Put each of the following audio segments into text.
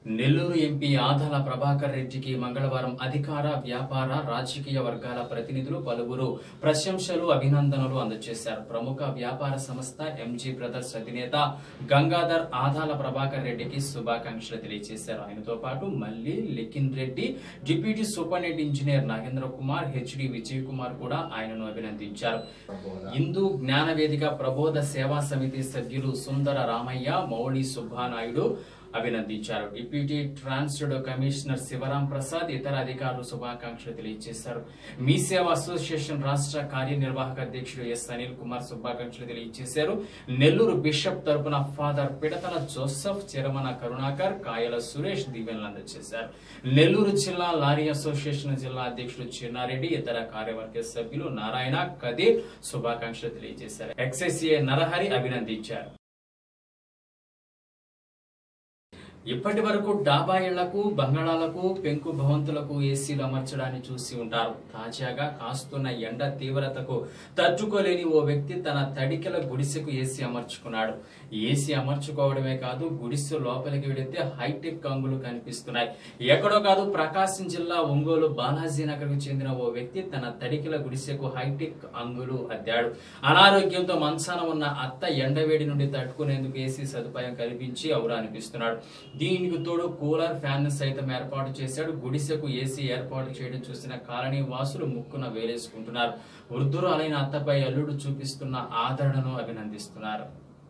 Nellore MP Adala Prabhakar రెడ్డికి మంగళవారం అధికార వ్యాపార రాజకీయ వర్గాల ప్రతినిధులు పలువురు ప్రశంసలు అభినందనలు అందజేశారు ప్రముఖ వ్యాపార సంస్థ ఎంజీ బ్రదర్స్ అధినేత గంగాధర్ ఆదాల ప్రభాకర్ రెడ్డికి శుభాకాంక్షలు తెలియజేశారు ఆయనతో పాటు Malli Likhin Reddy deputy superintendent engineer Nagendra Kumar HD Vijay Kumar కూడా ఆయనను అభినందించారు హిందూ జ్ఞాన వేదిక ప్రబోధ సేవా సమితి సభ్యులు సుందర రామయ్య మౌళి సుబ్బానాయుడు అభినందించారు deputy transport commissioner Shivaram Prasad ఇతర అధికారులు శుభాకాంక్షలు తెలియజేశారు మీ సేవ అసోసియేషన్ రాష్ట్ర కార్యనిర్వాహక అధ్యక్షుడు ఎస్ అనిల్ కుమార్ శుభాకాంక్షలు తెలియజేశారు నెల్లూరు బిషప్ తరపున ఫాదర్ పిడతల జోసెఫ్ చిరమన కరుణాకర్ కాయల సురేష్ దీవెనలు అందజేశారు నెల్లూరు జిల్లా లారీ అసోసియేషన్ జిల్లా అధ్యక్షుడు చిన్నారెడ్డి ఇతర కార్యవర్గ సభ్యులు నారాయణ కదీర్ శుభాకాంక్షలు తెలియజేశారు ఎక్సైసీఏ నరహరి అభినందించారు ఇప్పటి వరకు డాబా ఇళ్లకు బంగాళాలకు పెంకు భవంతులకు ఏసీలు అమర్చడాన్ని చూసి ఉంటారు తాజాగా కాస్తున్న ఎండ తీవ్రతకు తట్టుకోలేని ఓ వ్యక్తి తన తడికెల గుడిసెకు ఏసీ అమర్చుకున్నాడు ఏసీ అమర్చుకోవడమే కాదు గుడిసె లోపలికి వెడితే హైటెక్ అంగులు కనిపిస్తున్నాయి ఎక్కడో కాదు ప్రకాశం జిల్లా ఒంగోలు బాలాజీ నగర్ కు చెందిన ఓ వ్యక్తి తన తడికెల గుడిసెకు హైటెక్ అంగులు అద్దాడు అనారోగ్యంతో మంచాన ఉన్న అత్త ఎండవేడి నుండి తట్టుకునేందుకు ఏసీ సదుపాయం కల్పించి ఔరా అనిపిస్తున్నాడు దీనికి తోడు కూలర్ ఫ్యాన్ సైతం ఏర్పాటు చేశాడు గుడిసెకు ఏసీ ఏర్పాటు చేయడం చూసిన కాలనీ వాసులు ముక్కున వేలేసుకుంటున్నారు వృద్ధురాలైన అత్తపై అల్లుడు చూపిస్తున్న ఆదరణను అభినందిస్తున్నారు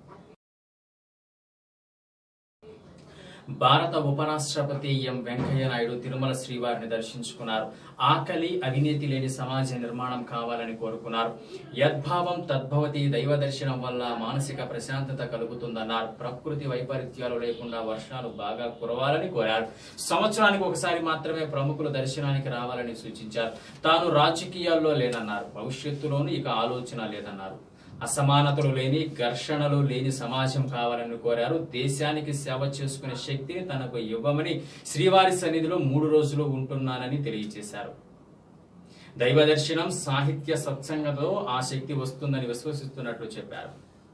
భారత ఉపరాష్ట్రపతి ఎం వెంకయ్య నాయుడు తిరుమల శ్రీవారిని దర్శించుకున్నారు ఆకలి అవినీతి లేని సమాజ నిర్మాణం కావాలని కోరుకున్నారు యద్భావం తద్భవతి దైవ దర్శనం వల్ల మానసిక ప్రశాంతత కలుగుతుందన్నారు ప్రకృతి వైపరీత్యాలు లేకుండా వర్షాలు బాగా కురవాలని కోరారు సంవత్సరానికి ఒకసారి మాత్రమే ప్రముఖులు దర్శనానికి రావాలని సూచించారు తాను రాజకీయాల్లో లేనన్నారు భవిష్యత్తులోనూ ఇక ఆలోచన లేదన్నారు అసమానతలు లేని ఘర్షణలు లేని సమాజం కావాలని కోరారు దేశానికి సేవ చేసుకునే శక్తిని తనకు ఇవ్వమని శ్రీవారి సన్నిధిలో మూడు రోజులు ఉంటున్నానని తెలియజేశారు దైవ దర్శనం సాహిత్య సత్సంగతో ఆ శక్తి వస్తుందని విశ్వసిస్తున్నట్లు చెప్పారు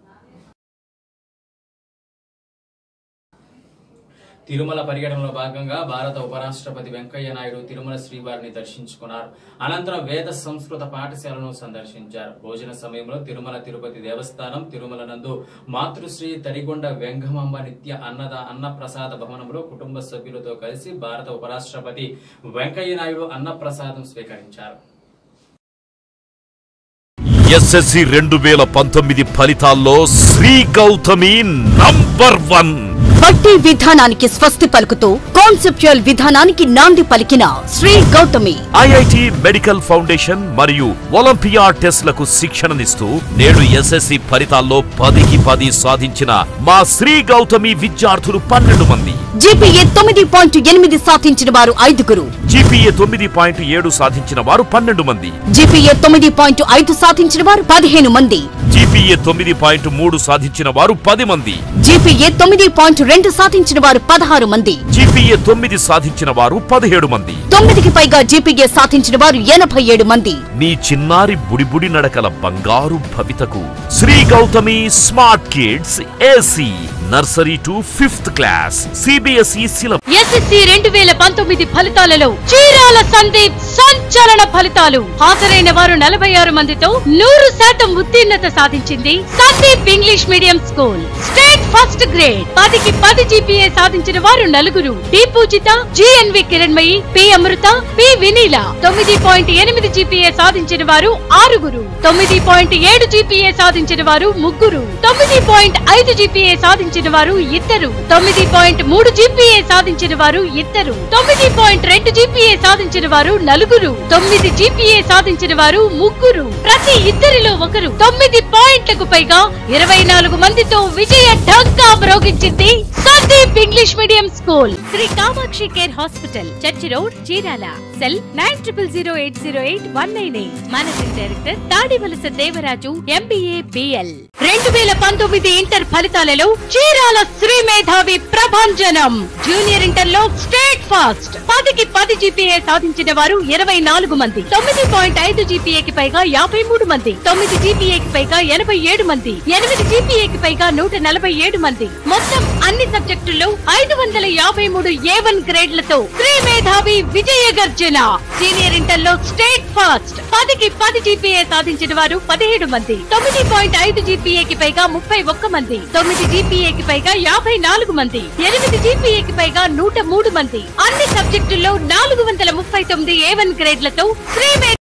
తిరుమల పర్యటనలో భాగంగా భారత ఉపరాష్ట్రపతి వెంకయ్య నాయుడు తిరుమల శ్రీవారిని దర్శించుకున్నారు అనంతరం వేద సంస్కృత పాఠశాలను సందర్శించారు భోజన సమయంలో తిరుమల తిరుపతి దేవస్థానం తిరుమల నందు మాతృశ్రీ తడిగొండ వెంగమాంబ నిత్య అన్నద అన్నప్రసాద భవనంలో కుటుంబ సభ్యులతో కలిసి భారత ఉపరాష్ట్రపతి వెంకయ్య నాయుడు అన్నప్రసాదం స్వీకరించారు ఎస్ఎస్సి రెండు వేల పంతొమ్మిది ఫలితాల్లో శ్రీ గౌతమి నంబర్ వన్ బట్టి విధానానికి స్వస్తి పలుకుతూ కాన్సెప్చువల్ విధానానికి నాంది పలికిన Sri Gautami IIT medical foundation మరియు ఒలింపియా టెస్ట్లకు శిక్షణనిస్తూ నేడు ఎస్ఎస్సి ఫలితాల్లో పదికి పది సాధించిన మా శ్రీ గౌతమి విద్యార్థులు పన్నెండు మంది జీపీఏ తొమ్మిది పాయింట్ ఎనిమిది సాధించిన వారు ఐదుగురు జీపీఏ తొమ్మిది పాయింట్ ఏడు సాధించిన వారు పన్నెండు మంది జీపీఏ తొమ్మిది పాయింట్ ఐదు సాధించిన వారు పదిహేను మంది జీపీఏ తొమ్మిది పాయింట్ మూడు సాధించిన వారు పది మంది జీపీఏ తొమ్మిది పాయింట్ రెండు సాధించిన వారు పదహారు మంది జీపీఏ తొమ్మిది సాధించిన వారు పదిహేడు మంది తొమ్మిదికి పైగా జీపీఏ సాధించిన వారు ఎనభై ఏడు మంది నీ చిన్నారి బుడిబుడి నడకల బంగారు భవితకు Sri Gautami smart kids AC nursery to fifth class CBSE syllabus SSC రెండు వేల పంతొమ్మిది ఫలితాలలో చీరాల సందీప్ సంచలన ఫలితాలు హాజరైన వారు నలభై ఆరు మందితో నూరు శాతం ఉత్తీర్ణత సాధించింది Sandeep English medium school state first grade పదికి పది జీపీఏ సాధించిన వారు నలుగురు D Poojitha GNV Kiranmayi P Amrutha P Vineela తొమ్మిది పాయింట్ ఎనిమిది జీపీఏ సాధించిన వారు ఆరుగురు తొమ్మిది పాయింట్ ఏడు జీపీఏ సాధించిన వారు ముగ్గురు తొమ్మిది పాయింట్ ఐదు జీపీఏ సాధించిన వారు ఇద్దరు తొమ్మిది పాయింట్ మూడు జీపీఏ సాధించిన వారు ఇద్దరు తొమ్మిది పాయింట్ రెండు జీపీఏ సాధించిన వారు నలుగురు తొమ్మిది జీపీఏ సాధించిన వారు ముగ్గురు ప్రతి ఇద్దరిలో ఒకరు తొమ్మిది పాయింట్లకు పైగా ఇరవై నాలుగు మందితో విజయ ఢంకా మ్రోగించింది Sandeep English medium school Sri Kamakshi care hospital church road Chirala cell nine triple zero eight zero eight one nine eight managing director Tadivalasa Devaraju MBA BL రెండు వేల పంతొమ్మిది ఇంటర్ ఫలితాలలో చీరాల చీరాల శ్రీ మేధావి ప్రభంజనం జూనియర్ ఇంటర్ లో స్టేట్ ఫాస్ట్ పదికి పది జీపీఏ సాధించిన వారు ఇరవై నాలుగు మంది తొమ్మిది పాయింట్ ఐదు జీపీఏకి పైగా యాభై మూడు మంది తొమ్మిది జీపీఏకి పైగా ఎనభై ఏడు మంది ఎనిమిది జీపీఏకి పైగా నూట నలభై ఏడు మంది మొత్తం అన్ని సబ్జెక్టుల్లో ఐదు వందల యాభై మూడు ఏ వన్ గ్రేడ్లతో శ్రీ మేధావి విజయ గర్జన సీనియర్ ఇంటర్ లో స్టేట్ ఫాస్ట్ పదికి పది జీపీఏ సాధించిన వారు పదిహేడు మంది తొమ్మిది పాయింట్ ఐదు జీపీఏకి పైగా ముప్పై ఒక్క మంది తొమ్మిది జీపీఏకి పైగా యాభై నాలుగు మంది ఎనిమిది జీపీఏకి పైగా నూట మూడు మంది అన్ని సబ్జెక్టుల్లో నాలుగు వందల ముప్పై తొమ్మిది ఏ వన్ గ్రేడ్లతో శ్రీ మే-